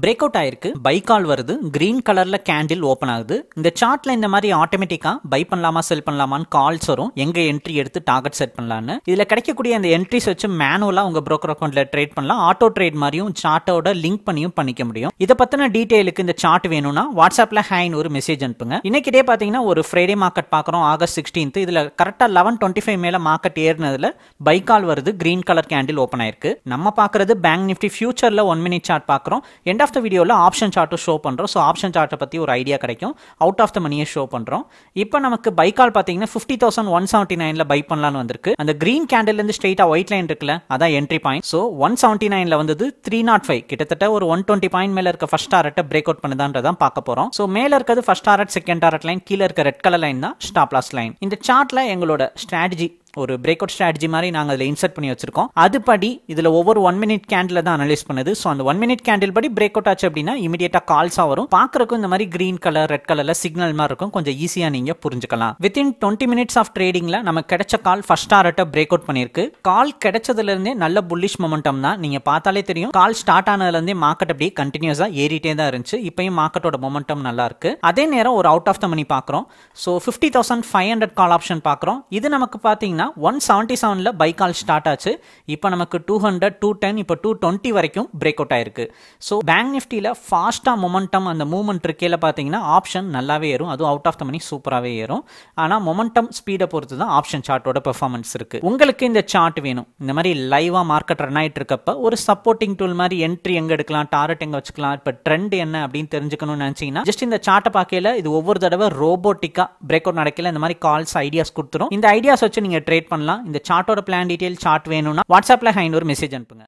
break out ஆயிருக்கு buy call வருது green கலர்ல கேண்டில் ஓப்பன் ஆகுது இந்த சார்ட்ல இந்த மாதிரி ஆட்டோமேட்டிக்கா பை பண்ணலாமா செல் பண்ணலாமான்னு கால்ஸ் வரும் எங்க என்ட்ரி எடுத்து டார்கெட் செட் பண்ணலாம்னு இதுல கிடைக்கக்கூடிய அந்த என்ட்ரிஸ் வச்சு மேனுவலா உங்க broker அக்கௌண்ட்ல ட்ரேட் பண்ணலாம் ஆட்டோ ட்ரேட் மாதிரியும் சார்ட்டோட லிங்க் பண்ணியும் பண்ணிக்க முடியும் இதை பத்தின டீடைலுக்கு இந்த சார்ட் வேணும்னா வாட்ஸ்அப்ல ஹைன்னு ஒரு மெசேஜ் அனுப்புங்க இன்னைக்கு டே பாத்தீங்கன்னா ஒரு ஃப்ரைடே மார்க்கெட் பாக்குறோம் ஆகஸ்ட் சிக்ஸ்டீன்த் இதுல கரெக்டா லெவன் டுவெண்ட்டி ஃபைவ் மேல மார்க்கெட் ஏறினதுல பை கால் வருது கிரீன் கலர் கேண்டில் ஓப்பன் ஆயிருக்கு நம்ம பாக்குறது பேங்க் நிஃப்டி ஃபியூச்சர்ல ஒன் மினிட் சார்ட் பாக்குறோம் எண்ட் ஆஃப் த வீடியோல ஆப்ஷன் சார்ட்டும் ஷோ பண்றோம் ஸோ ஆப்ஷன் சார்ட்டை பத்தி ஒரு ஐடியா கிடைக்கும் அவுட் ஆஃப் த மணியை ஷோ பண்றோம் இப்போ நமக்கு பை கால் பாத்தீங்கன்னா ஃபிஃப்டி தௌசண்ட் ஒன் செவன்ட்டி நைன்ல பை பண்ணலாம்னு வந்திருக்கு அந்த கிரீன் கேண்டில் இருந்து ஸ்ட்ரெயிட்டா ஒயிட் லைன் இருக்குல்ல அதான் entry point so one seventy நைன்ல வந்தது த்ரீ நாட் ஃபைவ் கிட்டத்தட்ட ஒரு ஒன் டுவெண்ட்டி பாயிண்ட் மேல இருக்க ஃபர்ஸ்ட் டாரட்டை பிரேக் அவுட் பண்ணுதான்றதான் பார்க்க போறோம் ஸோ மேல இருக்கிறது first target second target line கீழே இருக்க ரெட் கலர் லைன் தான் ஸ்டாப் லாஸ் லைன் இந்த சார்ட்ல எங்களோட ஸ்ட்ராட்டஜி ஒரு பிரேக் அவுட் ஸ்ட்ராட்டஜி மாதிரி நாங்கள் அதில் இன்சர்ட் பண்ணி வச்சிருக்கோம் அதுபடி இதில் ஒவ்வொரு ஒன் மினிட் கேண்டில் தான் அனலைஸ் பண்ணுது ஸோ அந்த ஒன் மினிட் கேண்டில் படி பிரேக் அவுட் ஆச்சு அப்படின்னா இமீடியட்டாக கால்ஸாக வரும் பார்க்குறக்கும் இந்த மாதிரி கிரீன் கலர் ரெட் கலரில் சிக்னல் மாதிரி இருக்கும் கொஞ்சம் ஈஸியாக நீங்கள் புரிஞ்சுக்கலாம் வித்தின் டுவெண்ட்டி மினிட்ஸ் ஆஃப் ட்ரேடிங்கில் நமக்கு கிடைச்ச கால் ஃபர்ஸ்ட் டாரட்டை பிரேக் அவுட் பண்ணியிருக்கு கால் கிடைச்சதுலேருந்தே நல்ல புல்லிஷ் மொமெண்டம் தான் நீங்கள் பார்த்தாலே தெரியும் கால் ஸ்டார்ட் ஆனதுலேருந்தே மார்க்கெட் அப்படியே கண்டினியூஸாக ஏறிட்டே தான் இருந்துச்சு இப்பயும் மார்க்கெட்டோட மொமெண்டம் நல்லா இருக்கு அதே நேரம் ஒரு அவுட் ஆஃப் த மணி பார்க்குறோம் so fifty thousand five hundred call option பார்க்குறோம் இது நமக்கு பார்த்தீங்கன்னா ஒன் செவன்ட்டி செவனில் பை கால் ஸ்டார்ட் ஆச்சு இப்போ நமக்கு டூ ஹண்ட்ரட் டூ டென் இப்போ டூ டுவெண்ட்டி வரைக்கும் பிரேக் அவுட் ஆயிருக்கு ஸோ பேங்க் நிஃப்டியில் ஃபாஸ்ட்டாக மொமெண்டம் அந்த மூவ்மெண்ட் இருக்கையில் பார்த்தீங்கன்னா ஆப்ஷன் நல்லாவே ஏறும் அதுவும் அவுட் ஆஃப் த மணி சூப்பராகவே ஏறும் ஆனால் மொமெண்டம் ஸ்பீடை பொறுத்து தான் ஆப்ஷன் சார்ட்டோட பெர்ஃபார்மன்ஸ் இருக்கு உங்களுக்கு இந்த சார்ட் வேணும் இந்த மாதிரி லைவாக மார்க்கெட் ரன் ஆகிட்டு இருக்கப்ப ஒரு சப்போர்ட்டிங் டூல் மாதிரி என்ட்ரி எங்கே எடுக்கலாம் டாரட் எங்கே வச்சுக்கலாம் இப்போ ட்ரெண்ட் என்ன அப்படின்னு தெரிஞ்சுக்கணும்னு நினச்சிங்கன்னா ஜஸ்ட் இந்த சார்ட்டை பார்க்கல இது ஒவ்வொரு தடவை ரோபோட்டிக்காக பிரேக் அவுட் நடக்கல இந்த மாதிரி கால்ஸ் ஐடியாஸ் கொடுத்துரும் இந்த ஐடியாஸ் வச்சு நீங்கள் ட்ரேட் பண்ணலாம் இந்த சார்ட்டோட பிளான் டீடைல் சார்ட் வேணும்னா வாட்ஸ்அப்பில் ஹைன் ஒரு மெசேஜ் அனுப்புங்க